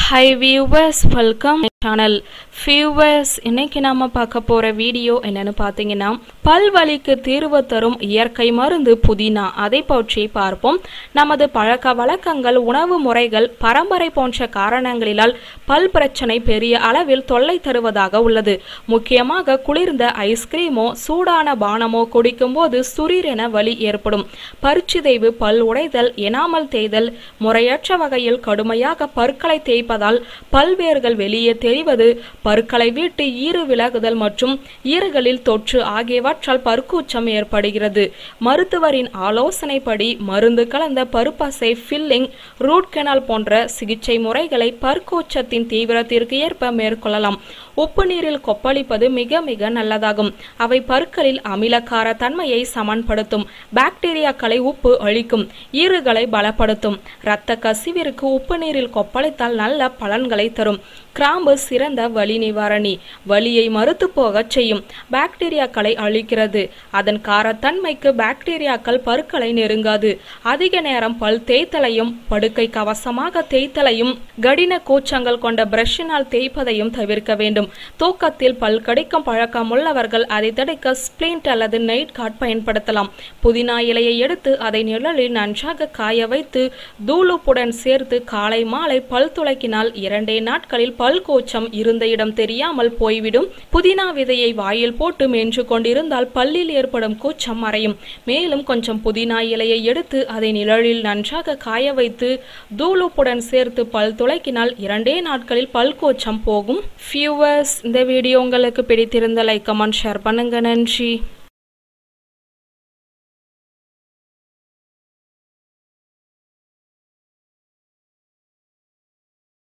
high viewers welcome channel viewers இன்னைக்கு நாம பார்க்க போற வீடியோ என்னன்னு பார்த்தீங்கன்னா பல்வலிக்கு தீர்வு தரும் இயற்கை மருந்து புதினா அதை பற்றி பார்ப்போம் நமது பழக்க வழக்கங்கள் உணவு முறைகள் பரம்பரை போன்ற காரணங்களினால் பல் பிரச்சனை பெரிய அளவில் தொல்லை தருவதாக உள்ளது முக்கியமாக குளிர்ந்த ஐஸ்கிரீமோ சூடான பானமோ குடிக்கும்போது சுரீரென வலி ஏற்படும் பருச்சிதைவு பல் உடைதல் எனாமல் தேய்தல் முறையற்ற வகையில் கடுமையாக பற்களை தேய்ப்பதால் பல்வேர்கள் வெளியே தெரிவது பற்களை விட்டு ஈறு விலகுதல் மற்றும் ஈறுகளில் தொற்று ஆகியவற்றால் பற்கூச்சம் ஏற்படுகிறது மருத்துவரின் ஆலோசனைப்படி மருந்து கலந்த பருப்பசை ஃபில்லிங் ரூட் கெனால் போன்ற சிகிச்சை முறைகளை பற்கூச்சத்தின் தீவிரத்திற்கு ஏற்ப மேற்கொள்ளலாம் உப்பு நீரில் கொப்பளிப்பது மிக மிக நல்லதாகும் அவை பற்களில் அமிலக்கார தன்மையை சமன்படுத்தும் பாக்டீரியாக்களை உப்பு அழிக்கும் ஈறுகளை பலப்படுத்தும் இரத்த கசிவிற்கு உப்பு நீரில் கொப்பளித்தால் நல்ல பலன்களை தரும் கிராம்பு சிறந்த வலி நிவாரணி வலியை மறுத்து போகச் செய்யும் பாக்டீரியாக்களை அழிக்கிறது அதன் காரத்தன்மைக்கு பாக்டீரியாக்கள் பற்களை நெருங்காது அதிக நேரம் பல் தேய்த்தலையும் படுக்கை கவசமாக தேய்த்தலையும் கடின கூச்சங்கள் கொண்ட பிரஷினால் தேய்ப்பதையும் தவிர்க்க வேண்டும் தூக்கத்தில் பல் கடிக்கும் பழக்கம் உள்ளவர்கள் அதை தடுக்க ஸ்பிளிண்ட் அல்லது நைட் காட் பயன்படுத்தலாம் புதினா இலையை எடுத்து அதை நிழலில் நன்றாக காய வைத்து தூளுப்புடன் சேர்த்து காலை மாலை பல் துளக்கினால் இரண்டே நாட்களில் பல் கூச்சம் இருந்த இடம் தெரியாமல் போய்விடும் புதினா விதையை வாயில் போட்டு மென்று கொண்டிருந்தால் பல்லில் ஏற்படும் கூச்சம் மறையும் மேலும் கொஞ்சம் புதினா இலையை எடுத்து அதை நிழலில் நன்றாக காய வைத்து தூளுப்புடன் சேர்த்து பல் துளக்கினால் இரண்டே நாட்களில் பல் கூச்சம் போகும் ஃபியூவர்ஸ் இந்த வீடியோ உங்களுக்கு பிடித்திருந்த லைக் கமெண்ட் ஷேர் பண்ணுங்க நன்றி